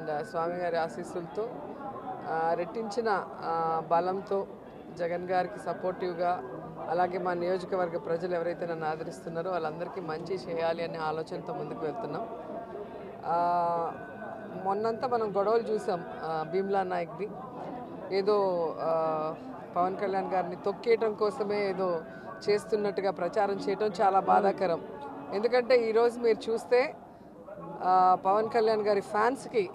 and స్వామివారి ఆశీస్సులతో ఆ, రెట్టించిన ఆ, బలంతో జగన్ గారికి సపోర్టివ్గా అలాగే మా నియోజకవర్గ ప్రజలు ఎవరైతే నన్ను ఆదరిస్తున్నారో వాళ్ళందరికీ మంచి చేయాలి అనే ఆలోచనతో ముందుకు వెళ్తున్నాం ఆ, మొన్నంతా మనం గొడవలు చూసాం ఆ, భీమ్లా నాయక్ది ఏదో ఆ, పవన్ కళ్యాణ్ గారిని తొక్కేయటం కోసమే ఏదో చేస్తున్నట్టుగా ప్రచారం చేయటం చాలా బాధాకరం ఎందుకంటే ఈరోజు మీరు చూస్తే ఆ, పవన్ కళ్యాణ్ గారి ఫ్యాన్స్కి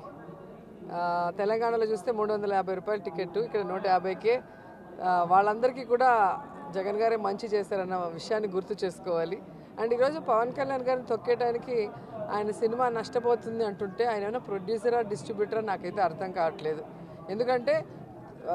ఆ, తెలంగాణలో చూస్తే మూడు వందల యాభై రూపాయల టికెట్ ఇక్కడ నూట యాభైకే ఆ, వాళ్ళందరికీ కూడా జగన్ గారే మంచి చేశారన్న విషయాన్ని గుర్తు చేసుకోవాలి అండ్ ఈరోజు పవన్ కళ్యాణ్ గారిని తొక్కేయడానికి ఆయన సినిమా నష్టపోతుంది అంటుంటే ఆయన ఏమైనా ప్రొడ్యూసరా డిస్ట్రిబ్యూటరా నాకైతే అర్థం కావట్లేదు ఎందుకంటే ఆ,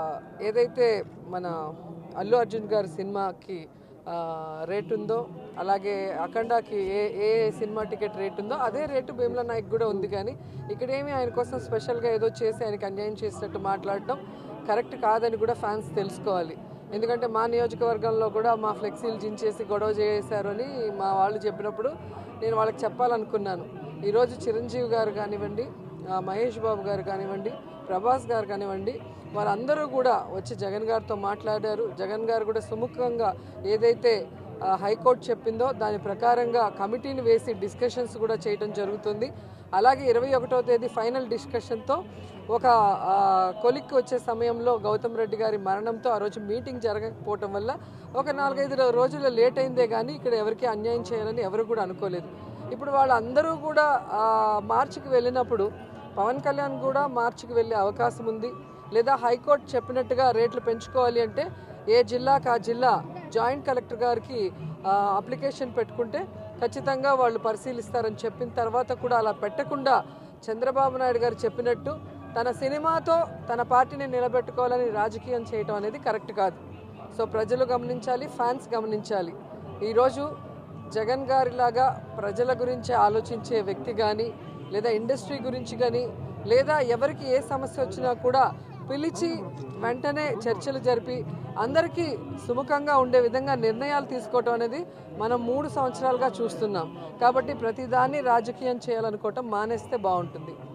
ఏదైతే మన అల్లు అర్జున్ గారి సినిమాకి ఆ, రేట్ ఉందో అలాగే అఖండాకి ఏ ఏ సినిమా టికెట్ రేట్ ఉందో అదే రేటు భీమ్లా నాయక్ కూడా ఉంది కానీ ఇక్కడేమి ఆయన కోసం స్పెషల్గా ఏదో చేసి ఆయనకి అన్యాయం చేసినట్టు మాట్లాడటం కరెక్ట్ కాదని కూడా ఫ్యాన్స్ తెలుసుకోవాలి ఎందుకంటే మా నియోజకవర్గంలో కూడా మా ఫ్లెక్సీలు జించేసి గొడవ చేశారు అని మా వాళ్ళు చెప్పినప్పుడు నేను వాళ్ళకి చెప్పాలనుకున్నాను ఈరోజు చిరంజీవి గారు కానివ్వండి ఆ, మహేష్ బాబు గారు కానివ్వండి ప్రభాస్ గారు కానివ్వండి వాళ్ళందరూ కూడా వచ్చి జగన్ గారితో మాట్లాడారు జగన్ గారు కూడా సుముఖంగా ఏదైతే ఆ, హైకోర్టు చెప్పిందో దాని ప్రకారంగా కమిటీని వేసి డిస్కషన్స్ కూడా చేయడం జరుగుతుంది అలాగే ఇరవై ఒకటో తేదీ ఫైనల్ డిస్కషన్తో ఒక ఆ, కొలిక్కి వచ్చే సమయంలో గౌతమ్ రెడ్డి గారి మరణంతో ఆ రోజు మీటింగ్ జరగకపోవటం వల్ల ఒక నాలుగైదు రో- రోజులు లేట్ అయిందే కానీ ఇక్కడ ఎవరికి అన్యాయం చేయాలని ఎవరు కూడా అనుకోలేదు ఇప్పుడు వాళ్ళందరూ కూడా ఆ, మార్చికి వెళ్ళినప్పుడు పవన్ కళ్యాణ్ కూడా మార్చికి వెళ్ళే అవకాశం ఉంది లేదా హైకోర్టు చెప్పినట్టుగా రేట్లు పెంచుకోవాలి అంటే ఏ జిల్లాకు ఆ జిల్లా జాయింట్ కలెక్టర్ గారికి ఆ, అప్లికేషన్ పెట్టుకుంటే ఖచ్చితంగా వాళ్ళు పరిశీలిస్తారని చెప్పిన తర్వాత కూడా అలా పెట్టకుండా చంద్రబాబు నాయుడు గారు చెప్పినట్టు తన సినిమాతో తన పార్టీని నిలబెట్టుకోవాలని రాజకీయం చేయటం అనేది కరెక్ట్ కాదు సో ప్రజలు గమనించాలి ఫ్యాన్స్ గమనించాలి ఈరోజు జగన్ గారిలాగా ప్రజల గురించి ఆలోచించే వ్యక్తి కానీ లేదా ఇండస్ట్రీ గురించి కానీ లేదా ఎవరికి ఏ సమస్య వచ్చినా కూడా పిలిచి వెంటనే చర్చలు జరిపి అందరికీ సుముఖంగా ఉండే విధంగా నిర్ణయాలు తీసుకోవటం అనేది మనం మూడు సంవత్సరాలుగా చూస్తున్నాం కాబట్టి ప్రతిదాన్ని రాజకీయం చేయాలనుకోవటం మానేస్తే బాగుంటుంది